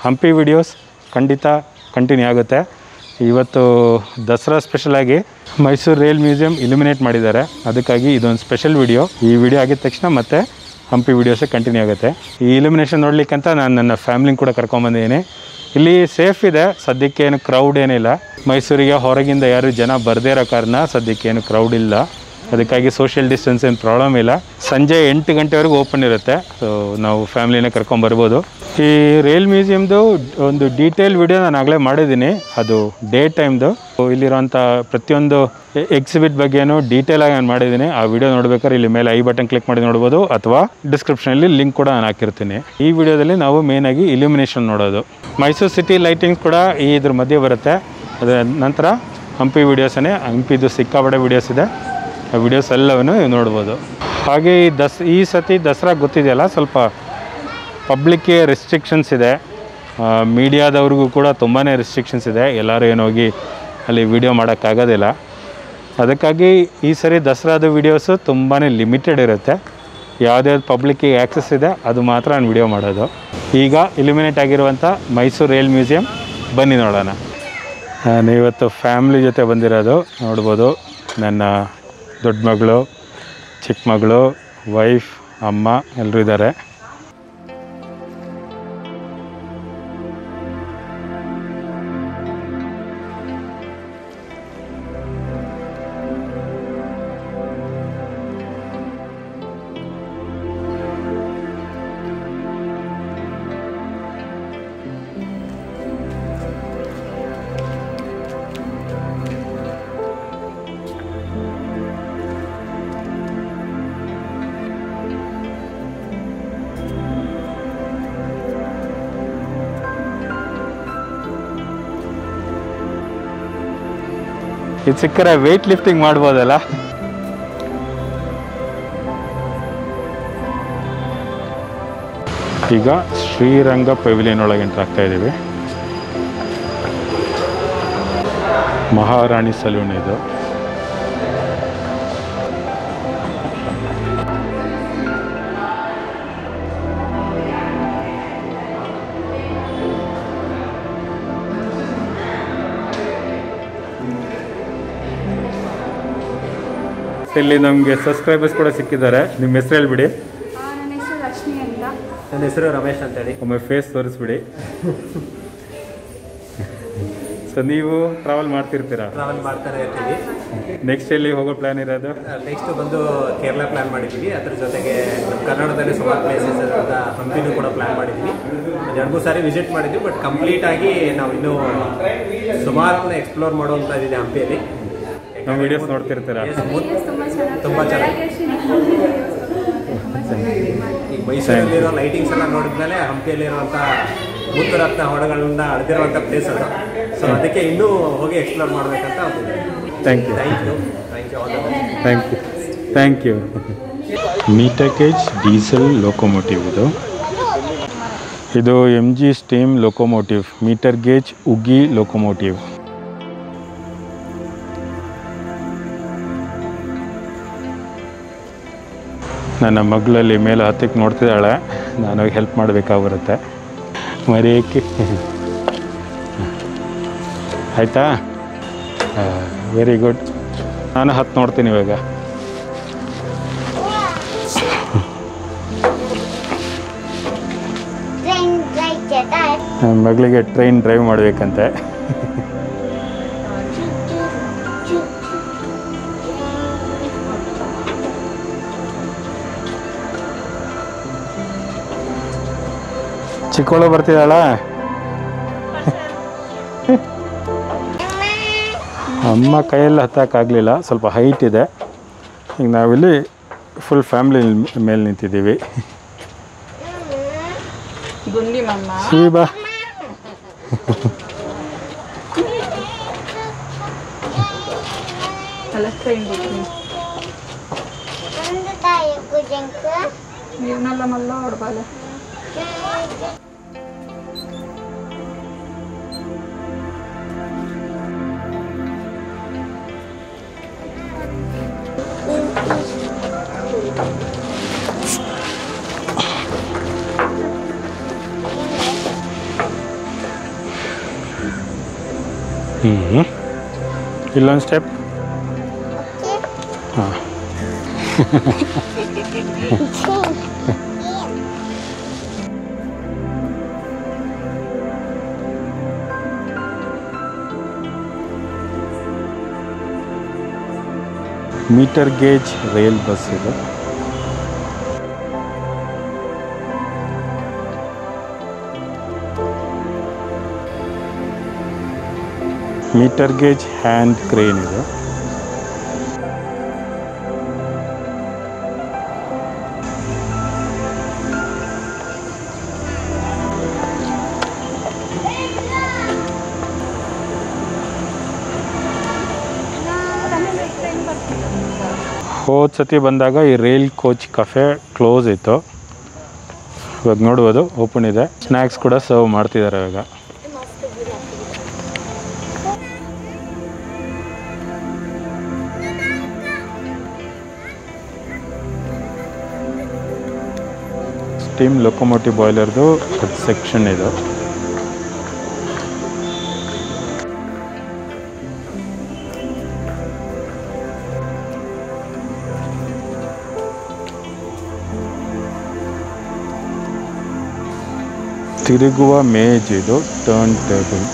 Hampi videos ಖಂಡಿತ continue ಆಗುತ್ತೆ ಇವತ್ತು ದಸರಾ ಸ್ಪೆಷಲಾಗಿ ಮೈಸೂರು ರೈಲ್ ಮ್ಯೂಸಿಯಂ ಇಲ್ಯುಮಿನೇಟ್ ಮಾಡಿದ್ದಾರೆ ಅದಕ್ಕಾಗಿ ಇದೊಂದು ಸ್ಪೆಷಲ್ ವಿಡಿಯೋ ಈ ವಿಡಿಯೋ ಆಗಿದ ತಕ್ಷಣ ಮತ್ತೆ ಹಂಪಿ ವಿಡಿಯೋಸೇ ಕಂಟಿನ್ಯೂ ಆಗುತ್ತೆ ಈ ಇಲ್ಯುಮಿನೇಷನ್ ನೋಡ್ಲಿಕ್ಕಂತ ನಾನು ನನ್ನ ಫ್ಯಾಮ್ಲಿನ ಕೂಡ ಕರ್ಕೊಂಬಂದಿದ್ದೀನಿ ಇಲ್ಲಿ ಸೇಫ್ ಇದೆ ಸದ್ಯಕ್ಕೆ ಏನು ಕ್ರೌಡ್ ಏನಿಲ್ಲ ಮೈಸೂರಿಗೆ ಹೊರಗಿಂದ ಯಾರು ಜನ ಬರದೇ ಇರೋ ಕಾರಣ ಸದ್ಯಕ್ಕೆ ಏನು ಕ್ರೌಡ್ ಇಲ್ಲ ಅದಕ್ಕಾಗಿ ಸೋಷಿಯಲ್ ಡಿಸ್ಟೆನ್ಸ್ ಏನು ಪ್ರಾಬ್ಲಮ್ ಇಲ್ಲ ಸಂಜೆ ಎಂಟು ಗಂಟೆವರೆಗೂ ಓಪನ್ ಇರುತ್ತೆ ಸೊ ನಾವು ಫ್ಯಾಮಿಲಿನ ಕರ್ಕೊಂಬರ್ಬೋದು ಈ ರೈಲ್ ಮ್ಯೂಸಿಯಮ್ದು ಒಂದು ಡೀಟೇಲ್ ವಿಡಿಯೋ ನಾನು ಆಗಲೇ ಮಾಡಿದ್ದೀನಿ ಅದು ಡೇ ಟೈಮ್ದು ಇಲ್ಲಿರೋಂಥ ಪ್ರತಿಯೊಂದು ಎಕ್ಸಿಬಿಟ್ ಬಗ್ಗೆನೂ ಡೀಟೇಲ್ ಆಗಿ ನಾನು ಮಾಡಿದ್ದೀನಿ ಆ ವಿಡಿಯೋ ನೋಡ್ಬೇಕಾದ್ರೆ ಇಲ್ಲಿ ಮೇಲೆ ಐ ಬಟನ್ ಕ್ಲಿಕ್ ಮಾಡಿ ನೋಡ್ಬೋದು ಅಥವಾ ಡಿಸ್ಕ್ರಿಪ್ಷನಲ್ಲಿ ಲಿಂಕ್ ಕೂಡ ನಾನು ಹಾಕಿರ್ತೀನಿ ಈ ವಿಡಿಯೋದಲ್ಲಿ ನಾವು ಮೇನ್ ಆಗಿ ಇಲ್ಯುಮಿನೇಷನ್ ನೋಡೋದು ಮೈಸೂರು ಸಿಟಿ ಲೈಟಿಂಗ್ ಕೂಡ ಈ ಇದ್ರ ಮಧ್ಯೆ ಬರುತ್ತೆ ಅದರ ನಂತರ ಹಂಪಿ ವಿಡಿಯೋಸನೇ ಹಂಪಿದು ಸಿಕ್ಕಾಪಟ್ಟೆ ವಿಡಿಯೋಸ್ ಇದೆ ಆ ವಿಡಿಯೋಸ್ ಎಲ್ಲವನ್ನು ನೀವು ನೋಡ್ಬೋದು ಹಾಗೆ ಈ ದಸ್ ಈ ಸತಿ ದಸರಾ ಗೊತ್ತಿದೆಯಲ್ಲ ಸ್ವಲ್ಪ ಪಬ್ಲಿಕ್ಗೆ ರೆಸ್ಟ್ರಿಕ್ಷನ್ಸ್ ಇದೆ ಮೀಡಿಯಾದವ್ರಿಗೂ ಕೂಡ ತುಂಬಾ ರೆಸ್ಟ್ರಿಕ್ಷನ್ಸ್ ಇದೆ ಎಲ್ಲರೂ ಏನು ಹೋಗಿ ಅಲ್ಲಿ ವಿಡಿಯೋ ಮಾಡೋಕ್ಕಾಗೋದಿಲ್ಲ ಅದಕ್ಕಾಗಿ ಈ ಸರಿ ದಸರಾದ ವಿಡಿಯೋಸು ತುಂಬಾ ಲಿಮಿಟೆಡ್ ಇರುತ್ತೆ ಯಾವುದ್ಯಾವ್ದು ಪಬ್ಲಿಕ್ಕಿಗೆ ಆ್ಯಕ್ಸಸ್ ಇದೆ ಅದು ಮಾತ್ರ ನಾನು ವಿಡಿಯೋ ಮಾಡೋದು ಈಗ ಇಲ್ಯುಮಿನೇಟ್ ಆಗಿರುವಂಥ ಮೈಸೂರು ರೈಲ್ ಮ್ಯೂಸಿಯಂ ಬನ್ನಿ ನೋಡೋಣ ನಾನು ಇವತ್ತು ಫ್ಯಾಮ್ಲಿ ಜೊತೆ ಬಂದಿರೋದು ನೋಡ್ಬೋದು ನನ್ನ ದೊಡ್ಡ ಮಗಳು ಚಿಕ್ಕ ಮಗಳು ವೈಫ್ ಅಮ್ಮ ಎಲ್ಲರೂ ಇದ್ದಾರೆ ಇದು ಸಿಕ್ಕರೆ ವೆಯ್ಟ್ ಲಿಫ್ಟಿಂಗ್ ಮಾಡ್ಬೋದಲ್ಲ ಈಗ ಶ್ರೀರಂಗ ಪೆವಿಲಿಯನ್ ಒಳಗೆ ಎಂಟ್ರ್ ಆಗ್ತಾ ಇದ್ದೀವಿ ಮಹಾರಾಣಿ ಸಲೂನ್ ಇದು ಇಲ್ಲಿ ನಮಗೆ ಸಬ್ಸ್ಕ್ರೈಬರ್ಸ್ ಕೂಡ ಸಿಕ್ಕಿದ್ದಾರೆ ನಿಮ್ಮ ಹೆಸರು ಹೇಳ್ಬಿಡಿ ಆ, ನನ್ನ ಹೆಸರು ಲಕ್ಷ್ಮಿ ಅಂತ ನನ್ನ ಹೆಸರು ರಮೇಶ್ ಅಂತೇಳಿ ಒಮ್ಮೆ ಫೇಸ್ ತೋರಿಸ್ಬಿಡಿ ಸೊ ನೀವು ಟ್ರಾವೆಲ್ ಮಾಡ್ತಿರ್ತೀರಾ ಟ್ರಾವೆಲ್ ಮಾಡ್ತಾನೆ ಇರ್ತೀವಿ ನೆಕ್ಸ್ಟ್ ಎಲ್ಲಿ ಹೋಗೋ ಪ್ಲಾನ್ ಇರೋದು ನೆಕ್ಸ್ಟ್ ಬಂದು ಕೇರಳ ಪ್ಲಾನ್ ಮಾಡಿದ್ದೀವಿ ಅದ್ರ ಜೊತೆಗೆ ನಮ್ಮ ಕನ್ನಡದಲ್ಲಿ ಸುಮಾರು ಪ್ಲೇಸಸ್ ಇರೋದ ಹಂಪಿನೂ ಕೂಡ ಪ್ಲಾನ್ ಮಾಡಿದ್ದೀವಿ ಒಂದು ಎರಡು ಮೂರು ಸಾರಿ ವಿಸಿಟ್ ಮಾಡಿದ್ವಿ ಬಟ್ ಕಂಪ್ಲೀಟ್ ಆಗಿ ನಾವು ಇನ್ನೂ ಸುಮಾರು ಎಕ್ಸ್ಪ್ಲೋರ್ ಮಾಡುವಂತ ಇದೆ ಹಂಪಿಯಲ್ಲಿ ನಮ್ಮ ವಿಡಿಯೋಸ್ ನೋಡ್ತಿರ್ತೀರಾ Yes, ಮು- Videos ತುಂಬಾ ಚೆನ್ನಾಗಿ ತುಂಬಾ ಚೆನ್ನಾಗಿ. ಬೆಳಗ್ಗೆ ಅಷ್ಟೇ ನಿಂತ್ಕೊಂಡು videos ತುಂಬಾ ಚೆನ್ನಾಗಿ ಮಾಡಿ. ಈ ಮೈಸೂರಲ್ಲಿರೋ ಲೈಟಿಂಗ್ಸ್ ಎಲ್ಲ ನೋಡಿದ್ಮೇಲೆ ಹಂಪಿಯಲ್ಲಿರುವಂಥ ಮುತ್ತುರತ್ನ ಹೊಳಗಳಿಂದ ಅಳೆದಿರುವಂಥ ಪ್ಲೇಸ್ ಅದು ಸೊ ಅದಕ್ಕೆ ಇನ್ನೂ ಹೋಗಿ ಎಕ್ಸ್ಪ್ಲೋರ್ ಮಾಡಬೇಕಂತ ಒಂದು thank you thank you thank you all the best thank you thank you metre gauge diesel locomotive ಇದು ಇದು M G steam locomotive metre gauge ಉಗ್ಗಿ ಲೋಕೋಮೋಟಿವ್ ನನ್ನ ಮಗಳಲ್ಲಿ ಮೇಲೆ ಹತ್ತಕ್ಕೆ ನೋಡ್ತಿದ್ದಾಳೆ ನಾನು ಹೋಗಿ ಹೆಲ್ಪ್ ಮಾಡಬೇಕಾಗಿರುತ್ತೆ ಮರೆಯಕ್ಕೆ ಆಯಿತಾ ವೆರಿ ಗುಡ್ ನಾನು ಹತ್ತು ನೋಡ್ತೀನಿ ಇವಾಗ Train like that. ನನ್ನ ಮಗಳಿಗೆ ಟ್ರೈನ್ ಡ್ರೈವ್ ಮಾಡಬೇಕಂತೆ ಚಿಕ್ಕವಳು ಬರ್ತಿದ್ದಾಳ ಅಮ್ಮ ಕೈಯಲ್ಲಿ ಹತ್ತಕ್ಕಾಗಲಿಲ್ಲ ಸ್ವಲ್ಪ ಹೈಟ್ ಇದೆ ಈಗ ನಾವಿಲ್ಲಿ ಫುಲ್ ಫ್ಯಾಮ್ಲಿ ಮೇಲೆ ನಿಂತಿದ್ದೀವಿ ಗುಂಡಿ ಮಮ್ಮ ಶಿವಿ ಬಾ ಅಲ್ಲ ಟ್ರೈನ್ ಬಿಡ್ತೀನಿ Nandun tayo, kudyang ka. ನೀರ್ನೆಲ್ಲ ಮಲ್ಲ ಹೊಡ್ಬಾಲೆ ಹ್ಞೂ ಇಲ್ಲೊಂದು ಸ್ಟೆಪ್ ಹಾಂ ಮೀಟರ್ ಗೇಜ್ ರೈಲ್ ಬಸ್ ಇದು ಮೀಟರ್ ಗೇಜ್ ಹ್ಯಾಂಡ್ ಕ್ರೇನ್ ಇದು ಹೋದ ಸತಿ ಬಂದಾಗ ಈ ರೈಲ್ ಕೋಚ್ ಕಫೆ ಕ್ಲೋಸ್ ಇತ್ತು ಇವಾಗ ನೋಡ್ಬೋದು ಓಪನ್ ಇದೆ ಸ್ನ್ಯಾಕ್ಸ್ ಕೂಡ ಸರ್ವ್ ಮಾಡ್ತಿದ್ದಾರೆ ಇವಾಗ ಸ್ಟೀಮ್ ಲೊಕೊಮೋಟಿವ್ ಬಾಯ್ಲರ್ದು ಸೆಕ್ಷನ್ ಇದು ತಿರುಗುವ ಮೇಜ್ ಇದು turn table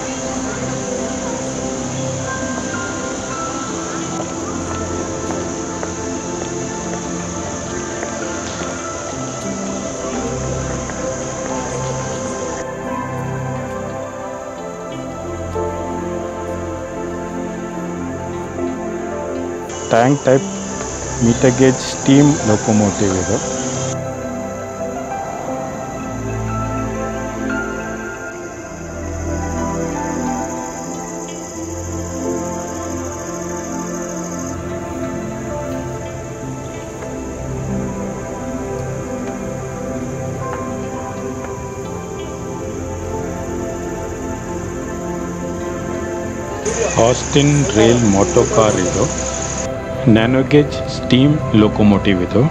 tank type metre gauge steam locomotive ಇದು ಆಸ್ಟಿನ್ ರೈಲ್ ಮೋಟೋ ಕಾರ್ ಇದು ನ್ಯಾನೋಗೇಜ್ ಸ್ಟೀಮ್ ಲೊಕೊಮೋಟಿವ್ ಇದು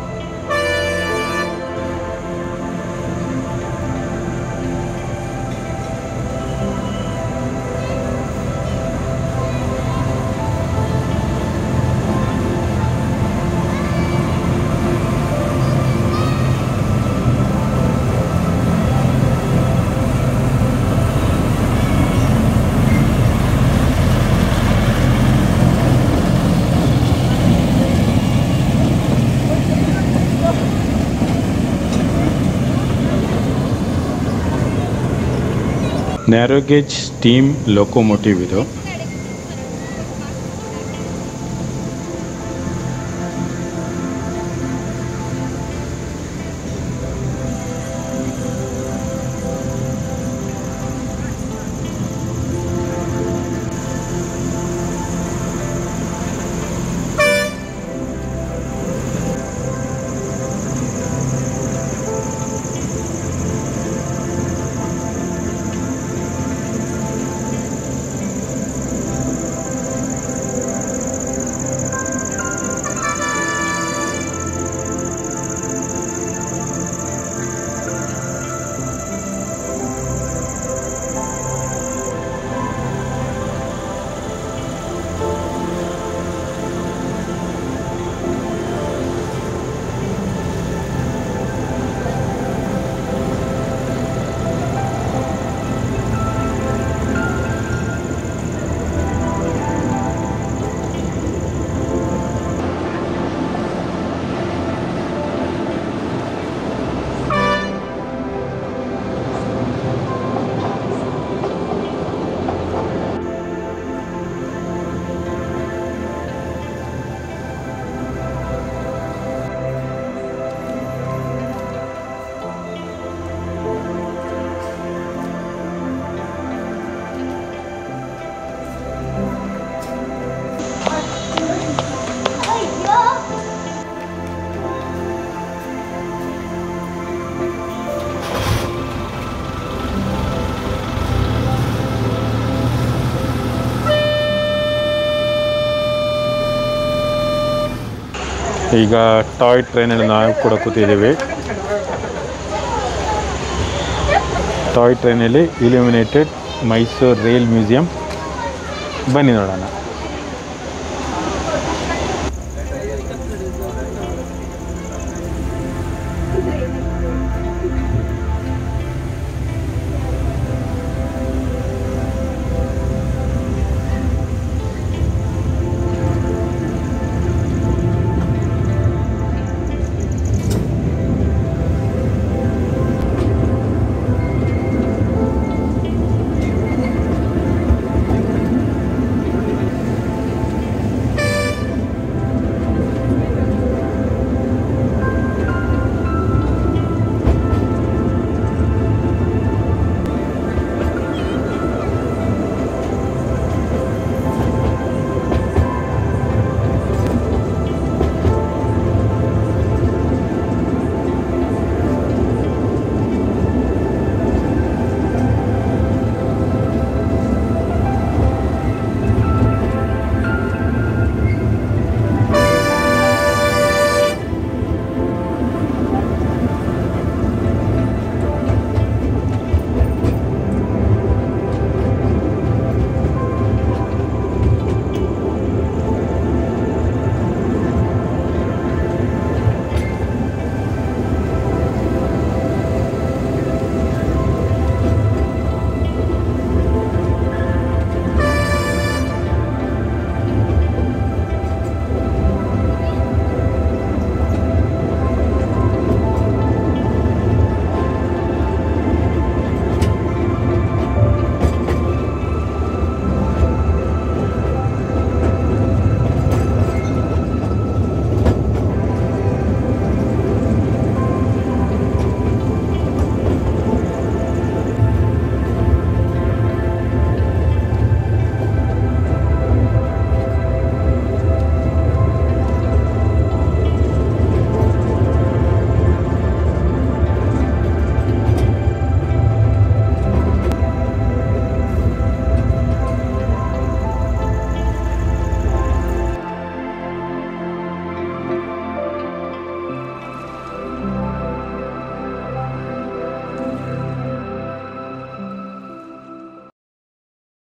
ನ್ಯಾರೋಗೇಜ್ ಸ್ಟೀಮ್ ಲೊಕೊಮೋಟಿವ್ ಇದು ಈಗ ಟಾಯ್ ಟ್ರೈನಲ್ಲಿ ನಾವು ಕೂಡ ಕೂತಿದ್ದೀವಿ ಟಾಯ್ ಟ್ರೈನಲ್ಲಿ ಇಲ್ಯುಮಿನೇಟೆಡ್ ಮೈಸೂರು ರೈಲ್ ಮ್ಯೂಸಿಯಂ ಬನ್ನಿ ನೋಡೋಣ